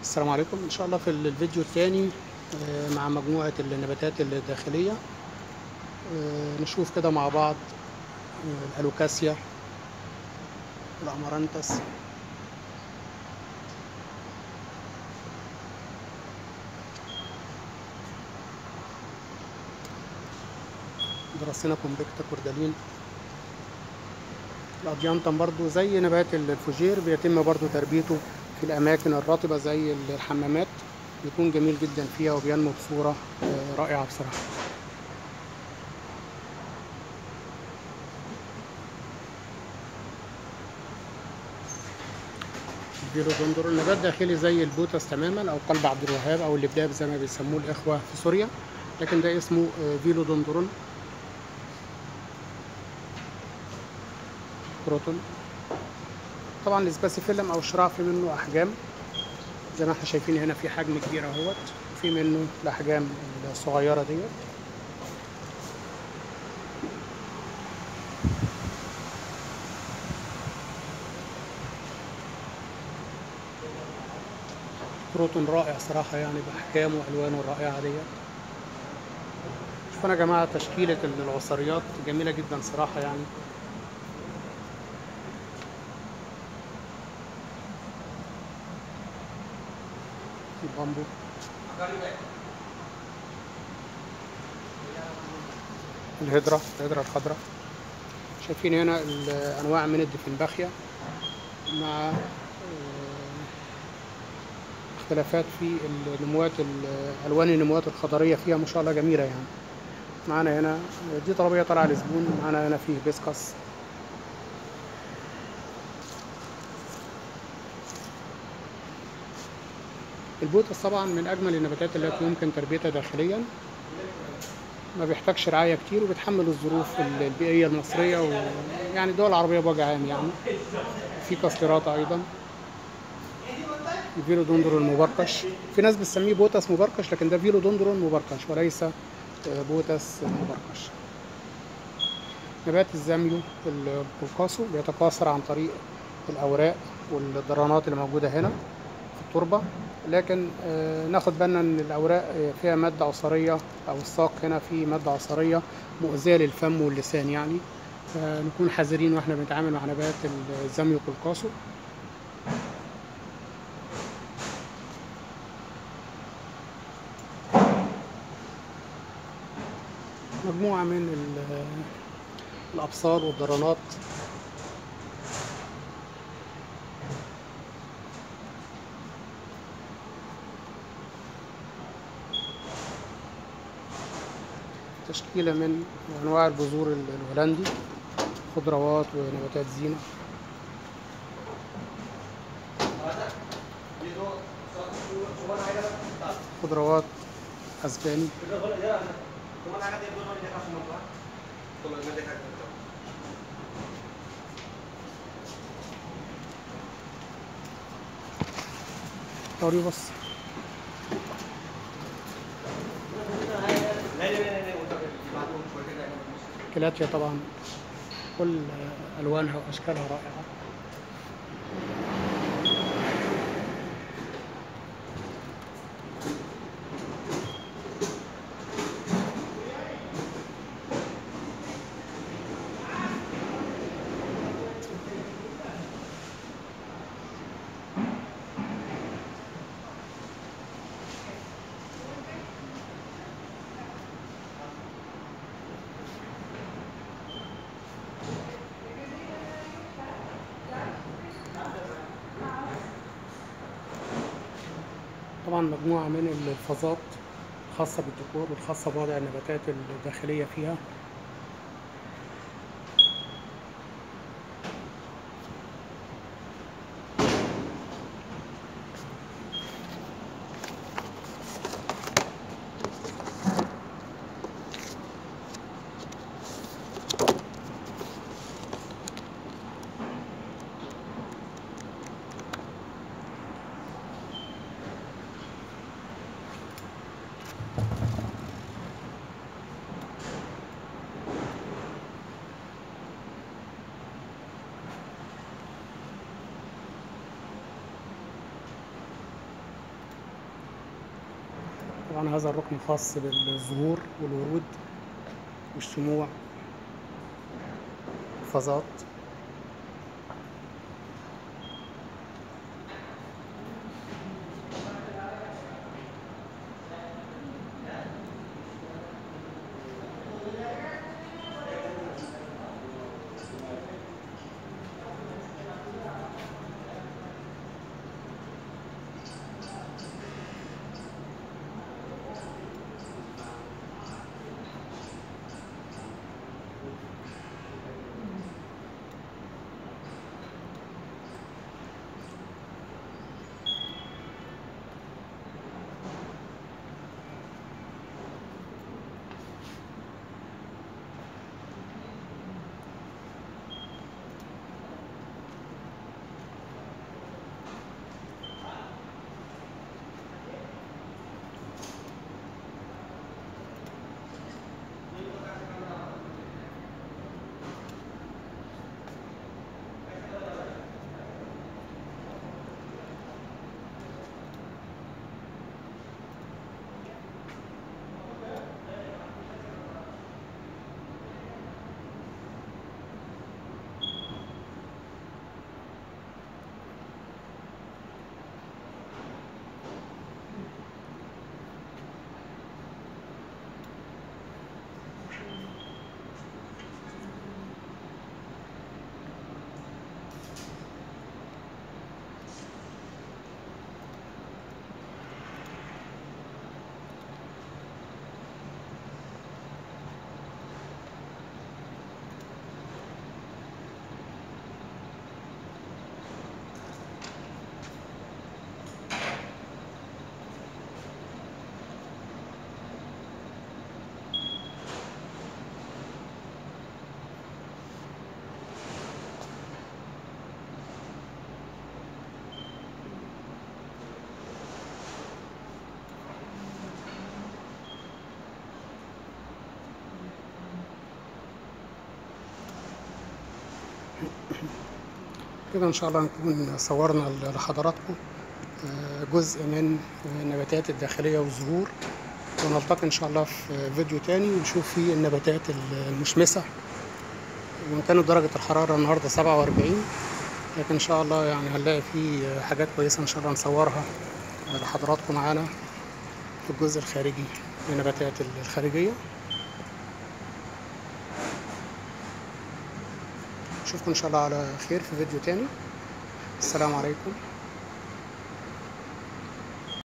السلام عليكم ان شاء الله في الفيديو الثاني آه، مع مجموعة النباتات الداخلية آه، نشوف كده مع بعض آه، الالوكاسيا الامارانتس درسنا كومبيكتا كوردالين الاديانتم برضو زي نبات الفوجير بيتم برضو تربيته في الاماكن الرطبه زي الحمامات بيكون جميل جدا فيها وبينمو بصوره آه، رائعه بصراحه الفيلودندرون نبات داخلي زي البوتس تماما او قلب عبد الوهاب او اللبلاب زي ما بيسموه الاخوه في سوريا لكن ده اسمه آه، فيلودندرون كروتون طبعا السباسيفيلم او الشراع في منه احجام زي ما احنا شايفين هنا في حجم كبير اهوت في منه الاحجام الصغيره ديت كروتون رائع صراحه يعني باحجامه والوانه الرائعه ديت شوفوا يا جماعه تشكيله العصريات جميله جدا صراحه يعني البامبو الهدرة الهدرة الخضراء شايفين هنا الأنواع من الدفنباخيا مع آه، اختلافات في النموات ال- ألوان النموات الخضرية فيها ما شاء الله جميلة يعني معانا هنا دي طلبية طالعة لزبون معانا هنا فيه بيسكس البوتس طبعا من اجمل النباتات التي يمكن تربيتها داخليا ما بيحتاجش رعايه كتير وبيتحمل الظروف البيئيه المصريه ويعني الدول العربيه بوجه عام يعني في كاستراتا ايضا الفيلودندرون المبرقش في ناس بتسميه بوتس مبرقش لكن ده فيلودندرون مبرقش وليس آه، بوتس مبرقش نبات الزاميو القوقاسو بيتكاثر عن طريق الاوراق والضرانات اللي موجوده هنا في التربه لكن آه، ناخد بالنا ان الاوراق آه، فيها ماده عصريه او الساق هنا فيه ماده عصريه مؤذيه للفم واللسان يعني فنكون حذرين واحنا بنتعامل مع نبات الزاميو قلقاسو مجموعه من ال- الابصار والضرانات تشكيلة من أنواع البذور ال- الهولندي خضروات ونباتات زينة خضروات أسباني طوري بص كلاتيا طبعا كل ألوانها وأشكالها رائعة طبعا مجموعة من الفازات خاصة بالديكور والخاصة بوضع النباتات الداخلية فيها طبعا هذا الركن خاص بالزهور والورود والشموع الفازات كده ان شاء الله نكون صورنا لحضراتكم آه، جزء من النباتات الداخلية والزهور ونلتقي ان شاء الله في فيديو تاني ونشوف فيه النباتات المشمسة وان كانت درجة الحرارة النهاردة سبعة وأربعين لكن ان شاء الله يعني هنلاقي فيه حاجات كويسة ان شاء الله نصورها لحضراتكم معانا في الجزء الخارجي من النباتات الخارجية اشوفكم ان شاء الله على خير في فيديو تاني السلام عليكم